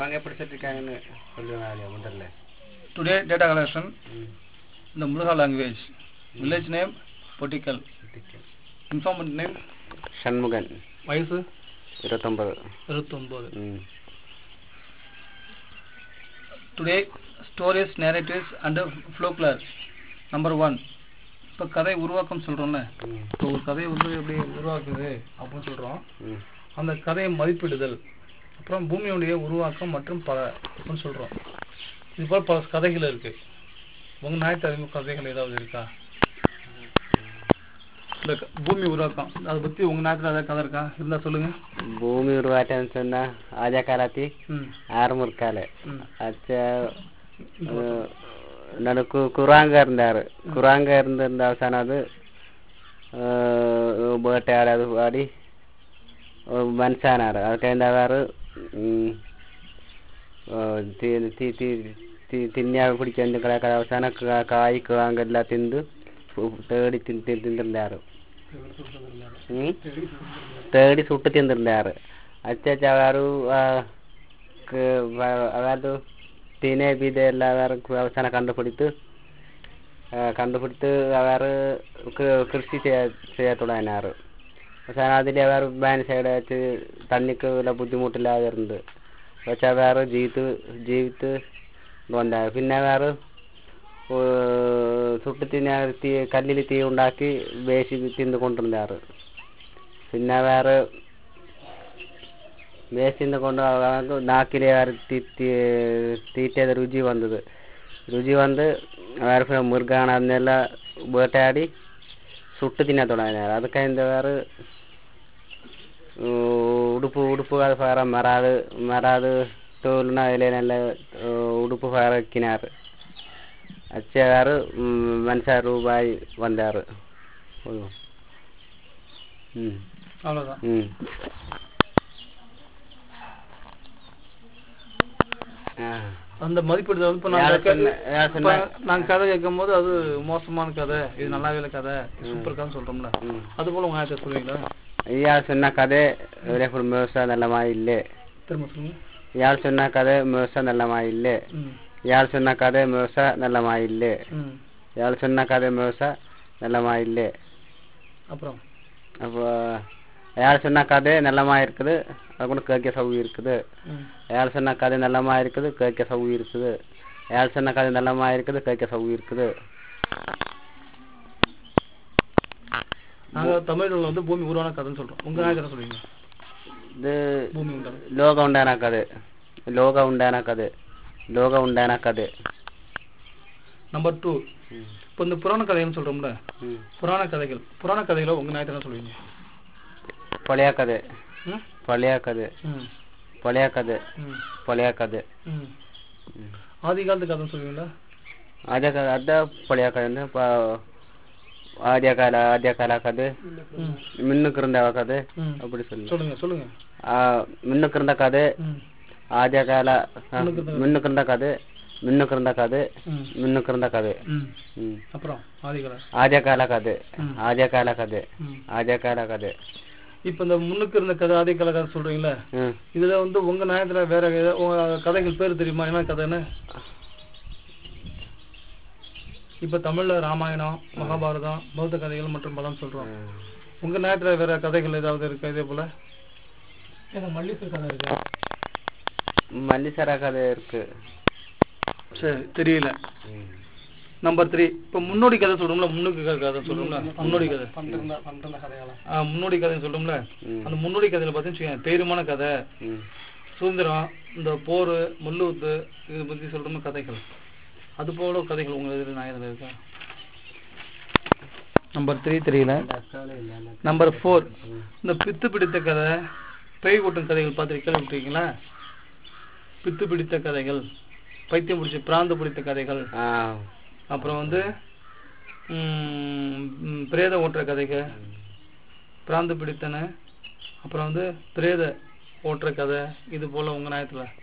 அவங்க எப்படி செஞ்சிருக்காங்கன்னு சொல்லுவாங்க முதல்ல Today data collection ம் in the Murha language. Village name Potikal. Informant name Shanmugan வயசு இருபத்தொம்பது இருபத்தொன்பது ம் today stories narratives and folklore number one இப்போ கதை உருவாக்கம் சொல்கிறோம்ல ம் இப்போ ஒரு கதையை வந்து எப்படி உருவாக்குது அப்படின்னு சொல்கிறோம் ம் அந்த கதையை மதிப்பிடுதல் அப்புறம் பூமியுடைய உருவாக்கம் மற்றும் பல அப்படின்னு சொல்கிறோம் இது போல் பல கதைகள் இருக்கு உங்க நாயத்து அறிவு கதைகள் ஏதாவது இருக்கா இந்த க- பூமி உருவாக்கம் அதை பற்றி உங்க நாட்டில் ஏதாவது கதை இருக்கா இருந்தா சொல்லுங்க பூமி உருவாட்டம்னு சொன்னா ஆஜா காலத்தி ம் ஆறு முற்கால ம் அச்ச ನಾನು ಕುರಾಂಗ இருந்தாரு ಕುರಾಂಗ இருந்திருந்த அவசானம் அது ಬೇಟೆಯಾಡೋದು ಆಡಿ ಮನುಷ್ಯನಾರು ಅದಕ್ಕಿಂದ ಅವರು ತಿನ್ಯಾಗ പിടിക്കാൻ കിടക്കാതെ അവസാനം കാ- കായ് കിഴാങ്കെല്ലാം തിന്ന് ഉ- തേടി തിന്ന് തിന്ന് തിന്നിരുന്നാറ് ഉം? തേടി ಸುಟ್ಟು ತಿಂದಿರ್ತಾರೆ ಅಚ್ಚಚ್ಚ ಅವರು ಅವರು தினை விதை எல்லாம் வேறு அவசானம் கண்டுபிடித்து அஹ், கண்டுபிடித்து அவர் கிருஷி செய்ய செய்ய தொடங்கினார் அவசானம் அதில் அவர் பேன் சைடு வச்சு தண்ணிக்கு உள்ள புத்திமுட்டில்லாத இருந்து வச்சு அவர் ஜீவித்து ஜீவித்து வந்தார் പിന്നെ അവർ சுட்டு தின தீ கல்லில் தீ உண்டாக்கி வேசி தின்று கொண்டிருந்தார் പിന്നെ അവർ ಬೇಸಿಂದ ಕೊಂಡು ಅವಾಗ ನಾಲ್ಕಿಲೆ ಅವರು ತೀಟೆದ ರುಚಿ ಬಂದದು ರುಚಿ ಬಂದು ಅವರ ಮುರುಗಾಣ ಅದನ್ನೆಲ್ಲ ಬೇಟೆಯಾಡಿ ಸುಟ್ಟು ತಿನ್ನ தொடங்கினார் ಅದಕ್ಕಿಂತ ಅವರು ಉಡುಪು ಉಡುಪು ಅದು ಫಾರ ಮರಾದು ಮರಾದು ತೋಲಿನ ಎಲೆನೆಲ್ಲ ಉಡುಪು ಫಾರ ಇಕ್ಕಿನಾರು ಅಚ್ಚಗಾರು ಮನುಷ್ಯ ರೂಪಾಯಿ ಬಂದಾರು ಹ್ಞೂ அவ்வளோதான் ಹ್ಞೂ ಹಾಂ அந்த மதிப்பிடுதல் இப்போ யார் நாங்கள் சொன்ன- யார் சொன்னா? நாங்கள் கதை கேட்கும் போது அது மோசமான கதை இது நல்லாவே இல்லை கதை இது சூப்பர் கதை சொல்கிறோம்ல ம். அது போல் உங்கள் ஆயத்தை சொல்லுவீங்களா ಇಯಾಳು ಸೊನ್ನ ಕದೆ ಇವರೇ ಫುಲ್ ಮೇವ್ಸ ನೆಲ್ಲಮ ಇಲ್ಲೇ திரும்ப சொல்லுங்க ಯಾಳು ಸೊನ್ನ ಕದೆ ಮೇವ್ಸ ನೆಲ್ಲಮ ಇಲ್ಲೇ ம் ಯಾಳು ಸೊನ್ನ ಕದೆ ಮೇವ್ಸ ನೆಲ್ಲಮ ಇಲ್ಲೇ ம் ಯಾಳು ಸೊನ್ನ ಕದೆ ಮೇವ್ಸ ನೆಲ್ಲಮ ಇಲ್ಲೇ அப்புறம் அப்போ யார் சொன்ன கதை நல்லமா இருக்குது அது கூட கேட்க சௌகரி இருக்குது ம் யார் சொன்ன கதை நல்லமா இருக்குது கேட்க சௌகரி இருக்குது யார் சொன்ன கதை நல்லமா இருக்குது கேட்க சௌகரி இருக்குது நாங்கள் தமிழில் வந்து பூமி உருவான கதைன்னு சொல்கிறோம் உங்கள் ஆயத்தை என்ன சொல்லுவீங்க இது பூமி உண்டான ಲೋಕ ಉಂಡಾನ ಕದೆ ಲೋಕ ಉಂಡಾನ ಕದೆ ಲೋಕ ಉಂಡಾನ ಕದೆ நம்பர் டூ இப்போ இந்த புராண கதைகள்னு சொல்கிறோம்ல ಹ್ಮ್ புராண கதைகள் புராண கதைகளை உங்கள் நாயத்தை என்ன சொல்லுவீங்க ಪೊಳೆಯ ಕದೆ ம் ಪೊಳೆಯ ಕದೆ ம் ಪೊಳೆಯ ಕದೆ ம் ಪೊಳೆಯ ಕದೆ ம் ஆதி காலத்து கதைன்னு சொல்லுவீங்களா ಆದ್ಯ ಕಾಲ ಅದ ಪೊಳೆಯ ಕದೆ ಅಂದ್ರೆ ಪ- ಆದ್ಯ ಕಾಲ ಆದ್ಯ ಕಾಲ ಕದೆ ம் மின்னுக்கு இருந்த கதை ம் அப்படி சொல்லு சொல்லுங்க சொல்லுங்க மின்னுக்கு இருந்த கதை ம் ஆദ്യ கால முன்னுக்கு இருந்த- மின்னுக்கு இருந்த கதை மின்னுக்கு இருந்த கதை ம் மின்னுக்கு இருந்த கதை ம் ம் அப்புறம் ஆதிகாலம் ஆദ്യ கால கதை ம். ஆദ്ய கால கதை ம் ஆദ്ய கால கதை இப்போ இந்த முன்னுக்கு இருந்த கதை ஆதி கால கதை சொல்றீங்களா ம் இதுல வந்து உங்க நியாயத்துல வேற ஏதா- உங்க கதைகள் பேர் தெரியுமா என்ன கதைன்னு இப்ப தமிழ்ல ராமாயணம் மகாபாரதம் பௌத்த கதைகள் மற்றும் பலம் சொல்றோம் உங்க நேரத்துல வேற கதைகள் ஏதாவது இருக்கா இதே போல மல்லிசர் கதை இருக்கு மல்லிசரா கதை இருக்கு சரி தெரியல ம். நம்பர் த்ரீ இப்போ முன்னோடி கதை சொல்றோம்ல முன்னுக்கு கதை சொல்றோம்ல முன்னோடி கதை ஆ, முன்னோடி கதைன்னு சொல்றோம்ல ம். அந்த முன்னோடி கதையில பார்த்தீங்கன்னா பேருமான கதை ம். சுதந்திரம் இந்த போர் முள்ளுத்து இதை பத்தி சொல்றோம்ல கதைகள் அது போல கதைகள் உங்க இதில் நான் இருக்கா நம்பர் த்ரீ தெரியல நம்பர் ஃபோர் இந்த பித்து பிடித்த கதை பேய் கூட்டம் கதைகள் பார்த்து கேள்விப்பட்டிருக்கீங்களா பித்து பிடித்த கதைகள் பைத்தியம் பிடிச்ச பிராந்து பிடித்த கதைகள் ஆ அப்புறம் வந்து ம், ம், பிரேத ஓட்டுற கதைகள் பிராந்து பிடித்தன அப்புறம் வந்து பிரேத ஓட்டுற கதை இது போல உங்க நியாயத்துல